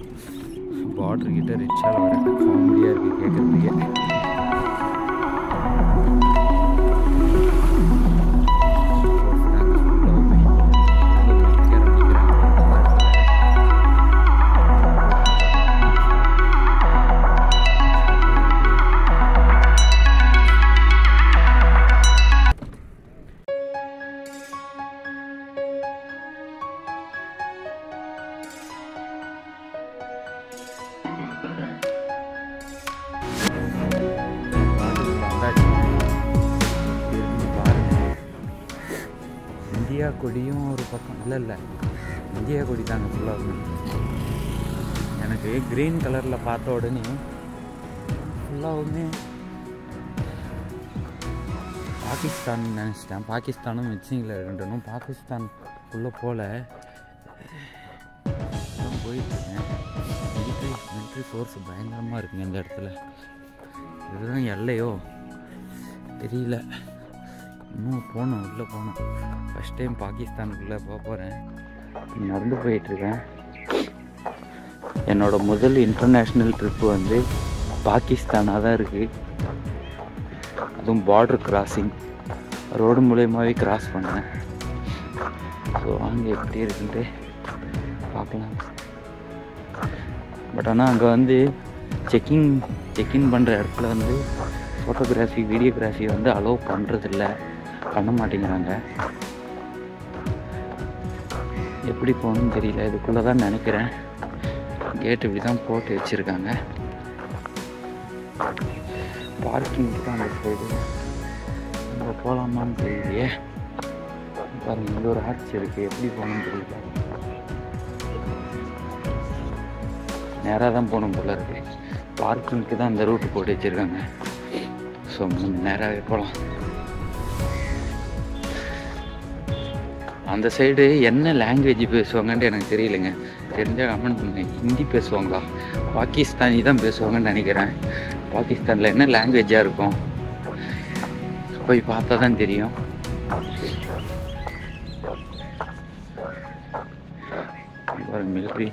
Border கிட்ட ரிச்சால் வர காமெடியாக இருக்குது கேட்குறதுக்கே இந்தியா கொடியும் ஒரு பக்கம் இல்லை இல்லை இந்தியா கொடி தாங்க ஃபுல்லாக எனக்கு க்ரீன் கலரில் பார்த்த உடனே ஃபுல்லாகவுமே பாகிஸ்தான் நினச்சிட்டேன் பாகிஸ்தானும் மிக்சிங்கில் இருக்கணும் பாகிஸ்தான் உள்ளே போல அதான் போயிட்டுருக்கேன் மிலிட்ரி மிலிட்ரி ஃபோர்ஸ் பயங்கரமாக இருக்குங்க இந்த இடத்துல இதுதான் எல்லையோ தெரியல இன்னும் போகணும் உள்ளே போகணும் ஃபஸ்ட் டைம் பாகிஸ்தானுக்குள்ளே போக போகிறேன் நடந்து போயிட்டுருக்கேன் என்னோட முதல் இன்டர்நேஷ்னல் ட்ரிப்பு வந்து பாகிஸ்தானாக தான் இருக்குது அதுவும் பார்டர் கிராசிங் ரோடு மூலயமாவே கிராஸ் பண்ணேன் ஸோ அங்கே எப்படி இருக்குன்ட்டு பார்க்கலாம் பட் ஆனால் அங்கே வந்து செக்கிங் செக்இன் பண்ணுற இடத்துல வந்து ஃபோட்டோகிராஃபி வீடியோகிராஃபி வந்து அலோவ் பண்ணுறதில்ல பண்ண மாட்டேங்கிறாங்க எப்படி போகணும்னு தெரியல இதுக்குள்ளே தான் நினைக்கிறேன் கேட் இப்படி தான் போட்டு வச்சுருக்காங்க பார்க்கிங் தான் அந்த சைடு அங்கே போகலாமான்னு தெரியலையே பாருங்க இங்கே ஒரு ஆர்ச் இருக்குது எப்படி போகணும்னு தெரியல நேராக தான் போகணும் போல இருக்கு பார்க்கிங்க்கு தான் அந்த ரூட் போட்டு வச்சுருக்காங்க ஸோ நேராகவே போகலாம் அந்த சைடு என்ன லாங்குவேஜ் பேசுவாங்கன்ட்டு எனக்கு தெரியலைங்க தெரிஞ்சால் கமெண்ட் பண்ணுங்க ஹிந்தி பேசுவாங்களா பாகிஸ்தானி தான் பேசுவாங்கன்னு நினைக்கிறேன் பாகிஸ்தானில் என்ன லாங்குவேஜாக இருக்கும் போய் பார்த்தா தான் தெரியும் மிலிட்ரி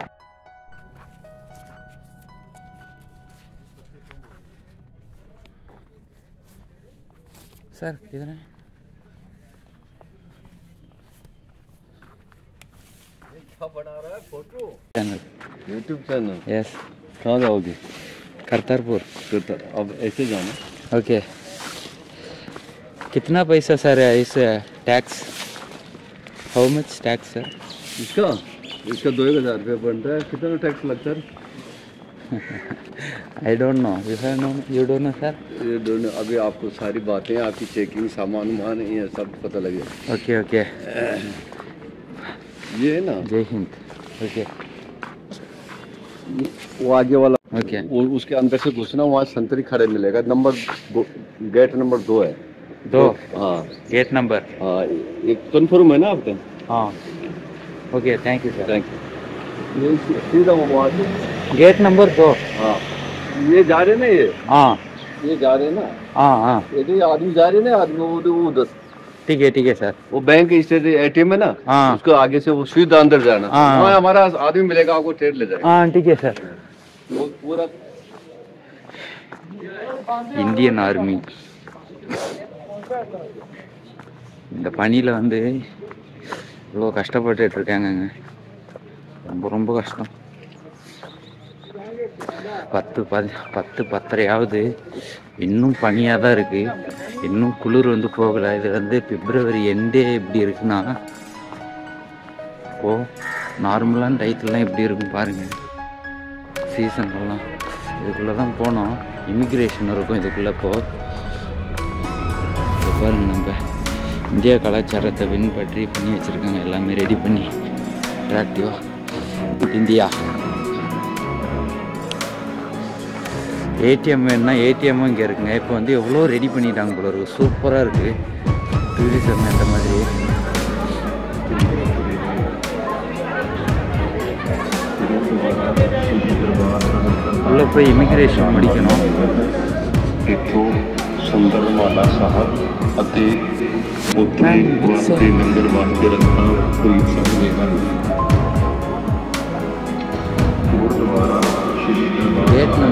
सर किधर है चैनल यूट्यूब चैनल यस कहाँ जाओगे करतारपुर करता अब ऐसे जाना ओके कितना पैसा सर है इस tax how much tax sir इसका इसका दो एक हज़ार रुपया बनता है कितना टैक्स लगता है I don't know you have no you don't know sir ये दोनों अभी आपको सारी बातें आपकी चेकिंग सामान वामान ये सब पता लगेगा ओके ओके ये है ना जय हिंद ओके वो आगे वाला ओके वो उसके अंदर से घुसना वहाँ संतरी खड़े मिलेगा नंबर दो गेट नंबर दो है दो हाँ गेट नंबर हाँ ये कन्फर्म है ना आपका हाँ okay thank you sir thank you ये सीधा वो वहाँ से गेट नंबर दो हाँ ये जा रहे ना ये हाँ ये जा रहे ना हाँ हाँ ये जो आदमी जा रहे ना आदमी वो वो उधर ठीक है ठीक है सर वो बैंक स्टेट एटीएम है ना हाँ उसको आगे से वो सीधा अंदर जाना हाँ। वहाँ हमारा आदमी मिलेगा आपको ट्रेड ले जाएगा हाँ ठीक है सर वो पूरा இந்தியன் ஆர்மி இந்த பணியில் வந்து இவ்வளோ கஷ்டப்பட்டுட்டு இருக்காங்கங்க ரொம்ப ரொம்ப கஷ்டம் பத்து பதி பத்து பத்தரையாவது இன்னும் பனியாக தான் இருக்குது இன்னும் குளிர் வந்து போகலை இது வந்து பிப்ரவரி எண்டே எப்படி இருக்குன்னா ஓ நார்மலான டயத்துலலாம் எப்படி இருக்கும் பாருங்கள் சீசன்லாம் இதுக்குள்ளே தான் போனோம் இமிக்ரேஷன் இருக்கும் இதுக்குள்ளே போ இப்போ பாருங்க நம்ம இந்தியா கலாச்சாரத்தை பின்பற்றி பண்ணி வச்சுருக்காங்க எல்லாமே ரெடி பண்ணி அட்ராக்டிவாக இந்தியா ஏடிஎம் வேணும்னா ஏடிஎம்மும் இங்கே இருக்குங்க இப்போ வந்து எவ்வளோ ரெடி பண்ணிட்டாங்க போல இருக்கு சூப்பராக இருக்குது டூரிசம் அந்த மாதிரி உள்ளே போய் இமிக்ரேஷன் முடிக்கணும் ਇੱਥੋਂ ਸੁੰਦਰਮਾਲਾ ਸਾਹਿਬ ਅਤੇ ਉੱਥੇ ਵਾਸਤੇ ਲੰਗਰ ਵਾਸਤੇ ਰੱਖਣਾ ਖਰੀਦ ਸਕਦੇ ਹਨ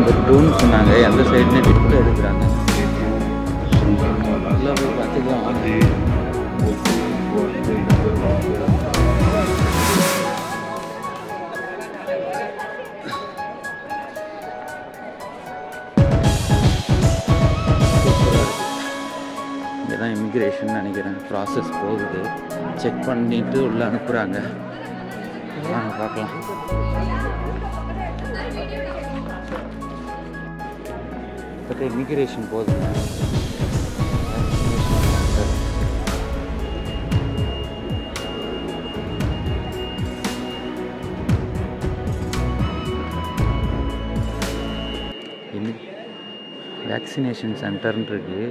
நம்பர் டூன்னு சொன்னாங்க எந்த சைடுன்னு டிப்பு எடுக்கிறாங்க सुंदरमाला எல்லாம் போய் பார்த்துக்கலாம் ਅਤੇ ਮੋਤੀ ਵਾਸਤੇ ਨਗਰ ਵਾਸਤੇ இங்கே தான் இமிக்ரேஷன் நினைக்கிறேன் ப்ராசஸ் போகுது செக் பண்ணிட்டு உள்ளே அனுப்புகிறாங்க வாங்க பார்க்கலாம் இப்போ இமிக்ரேஷன் போகுதுங்க Vaccination center. வேக்சினேஷன் சென்டர்னு இருக்கு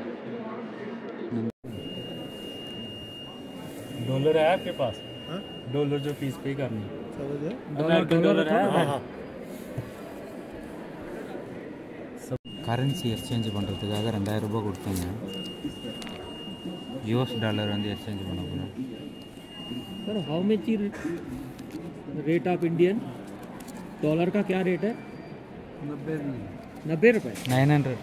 डॉलर है आपके पास डॉलर जो फीस पे करनी अमेरिकन डॉलर है கரன்சி எக்ஸ்சேஞ்ச் பண்ணுறதுக்காக ரெண்டாயிரம் ரூபாய் கொடுத்தேங்க யூஎஸ் டாலர் வந்து எக்ஸ்சேஞ்ச் பண்ண போகிறேன் sir how much rate of Indian dollar का क्या रेट है नब्बे रुपये நைன் ஹண்ட்ரட்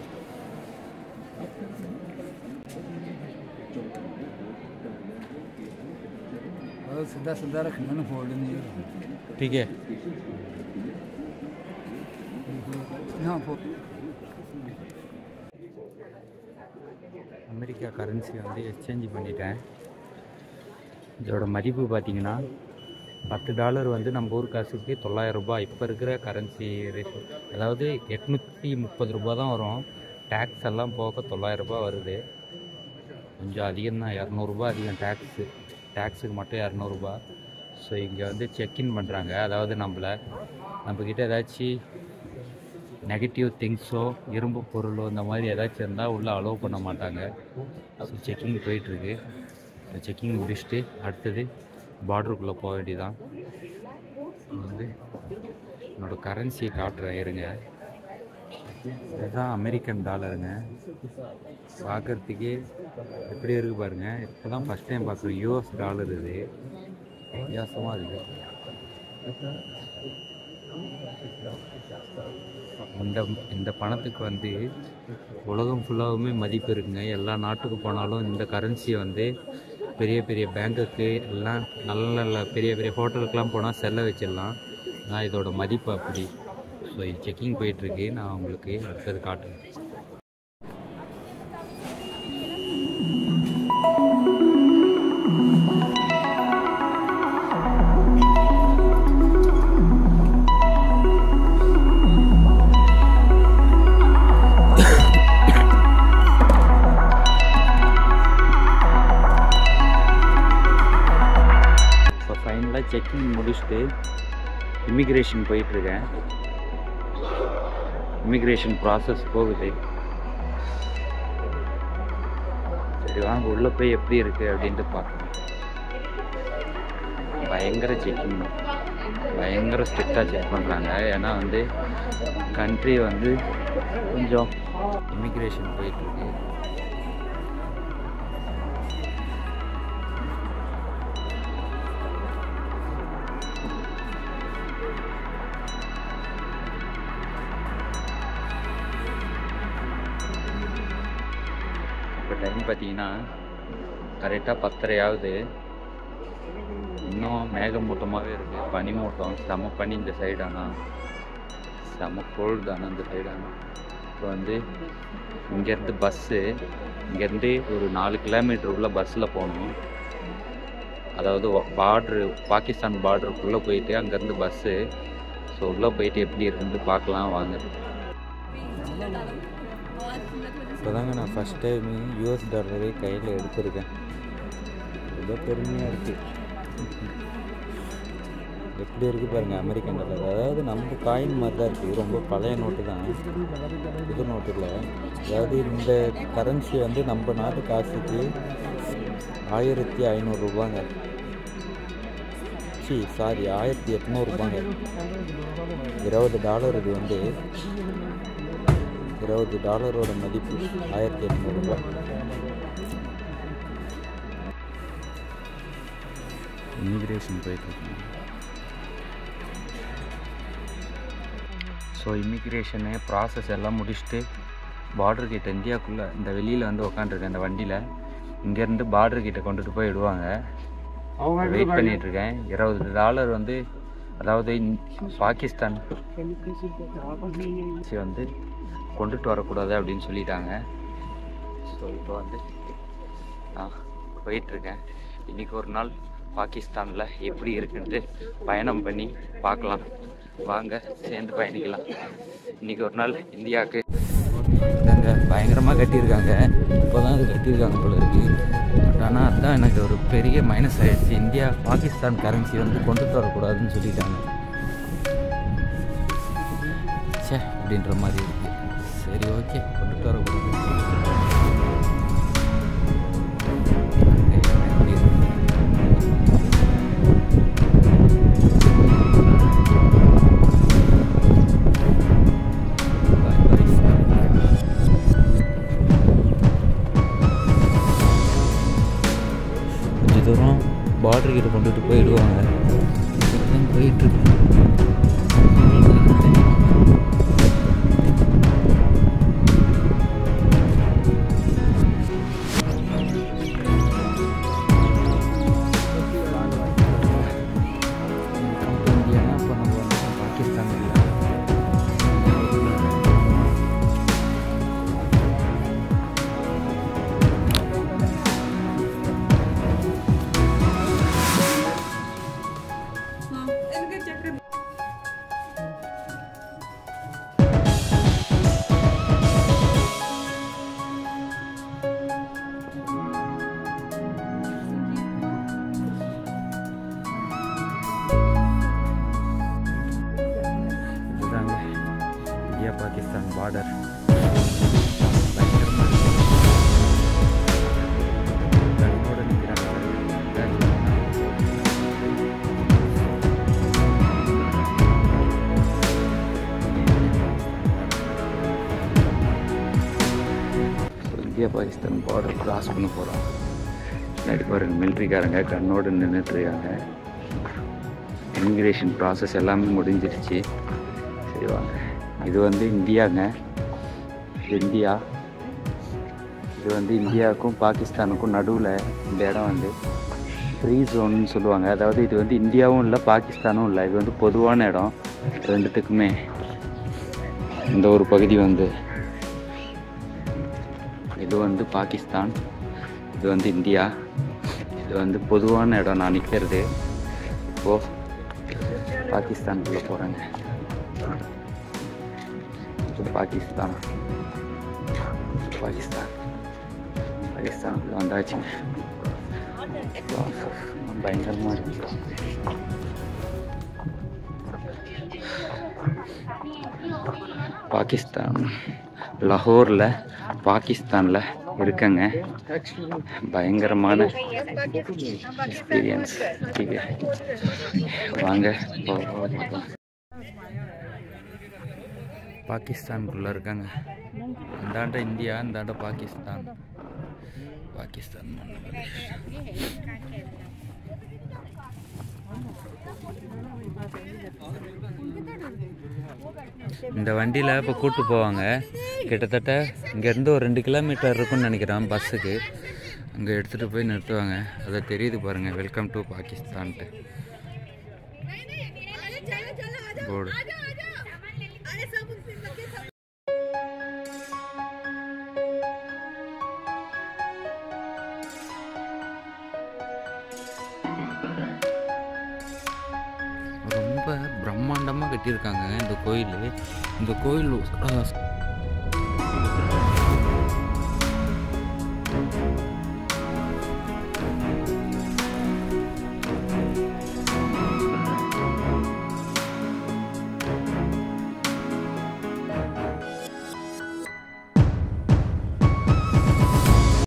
सीधा सीधा रखना ना फोल्ड नहीं है ठीक है हाँ फो- அமெரிக்கா கரன்சி வந்து எக்ஸ்சேஞ்ச் பண்ணிட்டேன் இதோட மதிப்பு பார்த்தீங்கன்னா பத்து டாலர் வந்து நம்ம ஊர் காசுக்கு தொள்ளாயிரம் ரூபாய் இப்போ இருக்கிற கரன்சி ரேட் அதாவது எட்நூற்றி முப்பது ரூபா தான் வரும் டேக்ஸ் எல்லாம் போக தொள்ளாயிரம் ரூபாய் வருது கொஞ்சம் அதிகம் தான் இரநூறுபா அதிகம் டேக்ஸு டேக்ஸுக்கு மட்டும் இரநூறுபா ஸோ இங்கே வந்து செக்இன் பண்ணுறாங்க அதாவது நம்மளை நம்மக்கிட்ட ஏதாச்சும் நெகட்டிவ் திங்ஸோ இரும்பு பொருளோ இந்த மாதிரி ஏதாச்சும் இருந்தால் உள்ளே அலோவ் பண்ண மாட்டாங்க ஸோ செக்கிங் போயிட்டுருக்கு செக்கிங் முடிச்சுட்டு அடுத்தது பார்டருக்குள்ளே போக வேண்டியதான் வந்து என்னோடய கரன்சியை காட்டுறேன் இருங்க இதுதான் அமெரிக்கன் டாலருங்க பார்க்குறதுக்கே எப்படி இருக்குது பாருங்கள் இப்போ தான் ஃபஸ்ட் டைம் பார்க்குறோம் யூஎஸ் டாலர் இது வித்தியாசமாக இருக்குது இந்த இந்த பணத்துக்கு வந்து உலகம் ஃபுல்லாகவுமே மதிப்பு இருக்குங்க எல்லா நாட்டுக்கு போனாலும் இந்த கரன்சியை வந்து பெரிய பெரிய பேங்குக்கு எல்லாம் நல்ல நல்ல பெரிய பெரிய ஹோட்டலுக்கெலாம் போனால் செல்ல வச்சிடலாம் நான் இதோட மதிப்பு அப்படி ஸோ இது செக்கிங் போயிட்டுருக்கு நான் உங்களுக்கு அடுத்தது காட்டுறேன் இப்போ ஃபைனலாக செக்கிங் முடிச்சுட்டு இமிக்ரேஷன் போயிட்டுருக்கேன் இமிக்ரேஷன் ப்ராசஸ் போகுது சரி வாங்க உள்ளே போய் எப்படி இருக்குது அப்படின்ட்டு பார்க்கலாம் பயங்கர செக்கிங் பயங்கர ஸ்ட்ரிக்டாக செக் பண்ணுறாங்க ஏன்னா வந்து கண்ட்ரி வந்து கொஞ்சம் இமிக்ரேஷன் போயிட்டுருக்கு இப்போ டைம் பார்த்தீங்கன்னா கரெக்டாக பத்தரை ஆகுது இன்னும் மேகமூட்டமாகவே இருக்குது பனிமூட்டம் செம பனி இந்த சைடு ஆனால் செம கோல்டு ஆனால் இந்த சைடு ஆனால் இப்போ வந்து இங்கேருந்து பஸ்ஸு இங்கேருந்து ஒரு நாலு கிலோமீட்டர் உள்ள பஸ்ஸில் போகணும் அதாவது பார்ட்ரு பாகிஸ்தான் பார்டருக்குள்ளே போயிட்டு அங்கேருந்து பஸ்ஸு ஸோ உள்ளே போயிட்டு எப்படி இருக்குன்னு பார்க்கலாம் வாங்க இப்போதாங்க நான் ஃபஸ்ட் டைம் யூஎஸ் டாலரே கையில் எடுத்திருக்கேன் ரொம்ப பெருமையாக இருக்குது எப்படி இருக்குது பாருங்கள் அமெரிக்கன் டாலர் அதாவது நம்ம காயின் மாதிரி தான் இருக்குது ரொம்ப பழைய நோட்டு தான் புது நோட்டு இல்லை அதாவது இந்த கரன்சி வந்து நம்ம நாட்டு காசுக்கு ஆயிரத்தி ஐநூறுரூபாங்க சி சாரி ஆயிரத்தி எட்நூறுபாங்க இருபது டாலர் இது வந்து இருபது டாலரோட மதிப்பு ஆயிரத்தி எட்நூறுபா இமிக்ரேஷன் போயிட்டுருக்கேன் ஸோ இமிக்ரேஷனு ப்ராசஸ் எல்லாம் முடிச்சுட்டு பார்டர் கிட்ட இந்தியாவுக்குள்ளே இந்த வெளியில் வந்து உக்காந்துருக்கேன் இந்த வண்டியில் இங்கேருந்து பார்டர் கிட்ட கொண்டுட்டு போய் விடுவாங்க வெயிட் பண்ணிட்டு இருக்கேன் இருபது டாலர் வந்து அதாவது இந்த பாகிஸ்தான் currency வந்து கொண்டுட்டு வரக்கூடாது அப்படின்னு சொல்லிட்டாங்க ஸோ இப்போ வந்து நான் போயிட்டுருக்கேன் இன்றைக்கி ஒரு நாள் பாகிஸ்தானில் எப்படி இருக்குன்ட்டு பயணம் பண்ணி பார்க்கலாம் வாங்க சேர்ந்து பயணிக்கலாம் இன்றைக்கி ஒரு நாள் இந்தியாவுக்கு இதாங்க பயங்கரமாக கட்டியிருக்காங்க இப்போ தான் அது கட்டியிருக்காங்க போல இருக்கு பட் ஆனால் அதுதான் எனக்கு ஒரு பெரிய மைனஸ் ஆயிடுச்சு இந்தியா பாகிஸ்தான் கரன்சி வந்து கொண்டுட்டு வரக்கூடாதுன்னு சொல்லிட்டாங்க சே அப்படின்ற மாதிரி இருக்கு சரி ஓகே கொண்டுட்டு வரக்கூடாது கொஞ்சம் தூரம் பார்டர் கிட்ட கொண்டுட்டு போயிடுவாங்க இப்பதான் போயிட்டு இருக்கு இந்தியானா இப்போ நம்ம வந்து பாகிஸ்தான் இல்லை இதுதாங்க India Pakistan border India Pakistan border cross பண்ண போகிறோம் முன்னாடி பாருங்க மிலிட்ரிக்காரங்க கண்ணோடு நின்றுட்டு இருக்காங்க இமிக்ரேஷன் ப்ராசஸ் எல்லாமே முடிஞ்சிருச்சு சரி வாங்க இது வந்து இந்தியாங்க இது இந்தியா இது வந்து இந்தியாவுக்கும் பாகிஸ்தானுக்கும் நடுவில் இந்த இடம் வந்து ஃப்ரீ ஜோன்னு சொல்லுவாங்க அதாவது இது வந்து இந்தியாவும் இல்லை பாகிஸ்தானும் இல்லை இது வந்து பொதுவான இடம் ரெண்டுத்துக்குமே இந்த ஒரு பகுதி வந்து இது வந்து பாகிஸ்தான் இது வந்து இந்தியா இது வந்து பொதுவான இடம் நான் நிற்கிறது இப்போது பாகிஸ்தானுக்குள்ளே போகிறேங்க இது பாகிஸ்தான் பாகிஸ்தான் பாகிஸ்தானுக்குள்ள வந்தாச்சுங்க பயங்கரமாக இருக்கு பாகிஸ்தான் லாகூரில் பாகிஸ்தானில் இருக்கங்க பயங்கரமான எக்ஸ்பீரியன்ஸ் வாங்க போகலாம். பாகிஸ்தானுக்குள்ளே இருக்காங்க இந்தாண்ட இந்தியா இந்தாண்ட பாகிஸ்தான் பாகிஸ்தான் இந்த வண்டியில் இப்போ கூட்டு போவாங்க கிட்டத்தட்ட இங்கேருந்து ஒரு ரெண்டு கிலோமீட்டர் இருக்கும்னு நினைக்கிறேன் பஸ்ஸுக்கு அங்கே எடுத்துகிட்டு போய் நிறுத்துவாங்க அதை தெரியுது பாருங்கள் வெல்கம் டு பாகிஸ்தான்ட்டு போர்டு ரொம்ப பிரம்மாண்டமாக கட்டியிருக்காங்க இந்த கோயில் இந்த கோயில்